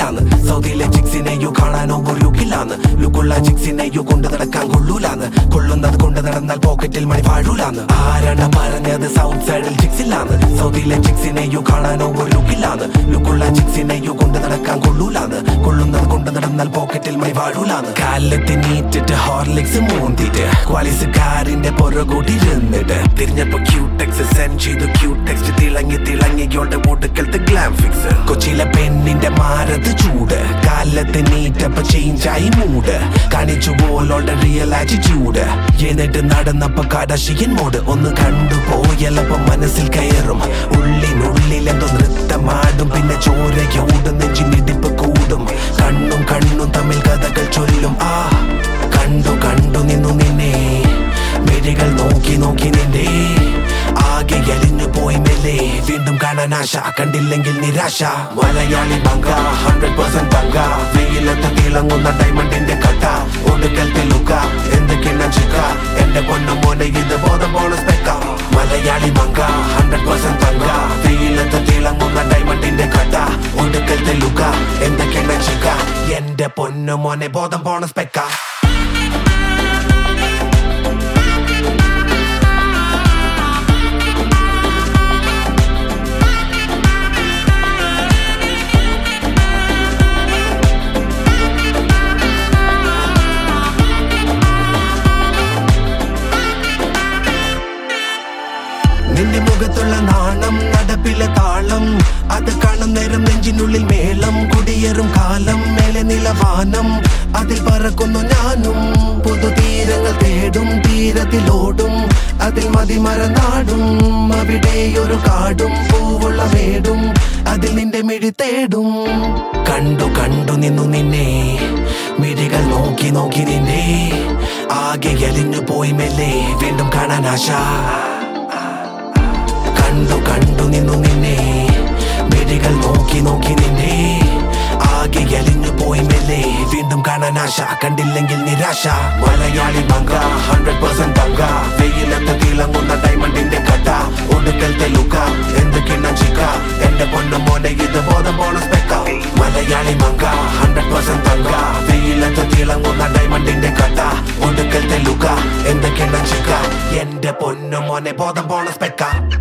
ലുക്കിലാന്ന് സൗദിയിലെ ചിക്സിനെയോ കാണാനോ ഒരു ലുക്കിലാന്ന് ലുക്കുള്ള ചിക്സിനെയോ കൊണ്ട് നടക്കാൻ കൊള്ളൂലാന്ന് കൊള്ളുന്നത് കൊണ്ട് നടന്നാൽ പോക്കറ്റിൽ മണി വാഴൂലാന്ന് ആരാണ് പറഞ്ഞത് സൗത്ത് സൈഡിൽ ചിക്സിലാന്ന് സൗദിയിലെ ചിക്സിനെയോ കാണാനോ ഒരു ലുക്കിലാന്ന് ലുക്കുള്ള ചിക്സിനെയോ കൊണ്ട് നടക്കാൻ കൊള്ളൂലാന്ന് കൊള്ളുന്നത് കൊണ്ട് നടന്നാൽ പോക്കറ്റിൽ മണി വാഴൂലാന്ന് കാലത്ത് നീറ്റിട്ട് ഹോർലിക്സ് മൂന്നിട്ട് ക്വാലിസ് കാറിന്റെ പുറകൂട്ടിരുന്നിട്ട് തിരിഞ്ഞപ്പോ ക്യൂടെക്സ് സെൻഡ് ചെയ്തു ക്യൂടെക്സ്റ്റ് തിളങ്ങി തിളങ്ങിയോടെ ഒടുക്കലത്തെ ഗ്ലാം ഫിക്സ് കൊച്ചിയിലെ പെണ്ണിന്റെ മാറത്ത് ചൂട് കാലത്ത് നീറ്റപ്പോ ചേഞ്ചായി മൂഡ് കാണിച്ചു പോലോടെ റിയൽ ആറ്റിറ്റ്യൂഡ് എന്നിട്ട് നടന്നപ്പോ കടശിയൻ മോഡ് ഒന്ന് കണ്ടുപോയല്ലപ്പോ മനസ്സിൽ കയറും ഉള്ളിനുള്ളിൽ എന്തോ നൃത്തമാടും പിന്നെ ചോരയോടും നെഞ്ചിനിടിപ്പ് കൂടും കണ്ണും കണ്ണും തമ്മിൽ കഥകൾ ചൊല്ലും ആ കണ്ടു കണ്ടു നിന്നു നിന്നെ മിഴികൾ നോക്കി നോക്കി നിന്റെ ആകെ എലിഞ്ഞു പോയി മെല്ലെ വീണ്ടും കാണാൻ ആശ കണ്ടില്ലെങ്കിൽ നിരാശ മലയാളി ബംഗ ഹൺഡ്രഡ് പെർസെന്റ് ബംഗ വെയിലത്ത് തിളങ്ങുന്ന ഡയമണ്ടിന്റെ കട്ട ഒടുക്കലത്തെ ലുക്ക എന്ത് കിണ്ണം ചിക്ക എന്റെ പൊന്നു മോനെ ഇത് ബോധം പോണ സ്പെക്ക മലയാളി ബംഗ ഹൺഡ്രഡ് പെർസെന്റ് ബംഗ വെയിലത്ത് തിളങ്ങുന്ന ഡയമണ്ടിന്റെ കട്ട ഒടുക്കലത്തെ ലുക്ക എന്ത് കിണ്ണം ചിക്ക എന്റെ പൊന്നു മോനെ ബോധം പോണ സ്പെക്ക നിന്റെ മുഖത്തുള്ള നാണം നടപ്പിലെ താളം അത് കാണും നേരം നെഞ്ചിനുള്ളിൽ മേളം കുടിയേറും കാലം മേലെ നിലവാനം അതിൽ പറക്കുന്നു ഞാനും പുതുതീരങ്ങൾ തേടും തീരത്തിലോടും അതിൽ മതിമറന്നാടും അവിടെ ഒരു കാടും പൂവുള്ള മേടും അതിൽ നിന്റെ മിഴി തേടും കണ്ടു കണ്ടു നിന്നു നിന്നെ മിഴികൾ നോക്കി നോക്കി നിന്നെ ആകെ എലിഞ്ഞു പോയി മെല്ലെ വീണ്ടും കാണാൻ ആശ കണ്ടു കണ്ടു നിന്നു നിന്നെ മിഴികൾ നോക്കി നോക്കി നിന്നെ ആകെ എലിഞ്ഞു പോയി മെല്ലെ വീണ്ടും കാണാൻ ആശ കണ്ടില്ലെങ്കിൽ നിരാശ മലയാളി ബംഗ ഹൺഡ്രഡ് പെർസെന്റ് ബംഗ വെയിലത്ത് തിളങ്ങുന്ന ഡയമണ്ടിന്റെ കട്ട ഒടുക്കലത്തെ ലുക്ക എന്ത് കിണ്ണം ചിക്ക എന്റെ പൊന്നു മോനെ ഇത് ബോധം പോണ സ്പെക്ക മലയാളി മങ്ക ഹൺഡ്രഡ് പെർസെന്റ് തങ്ക വെയിലത്ത് തിളങ്ങുന്ന ഡയമണ്ടിന്റെ കട്ട ഒടുക്കലത്തെ ലുക്ക എന്ത് കിണ്ണം ചിക്ക എന്റെ പൊന്നു മോനെ ബോധം പോണ സ്പെക്ക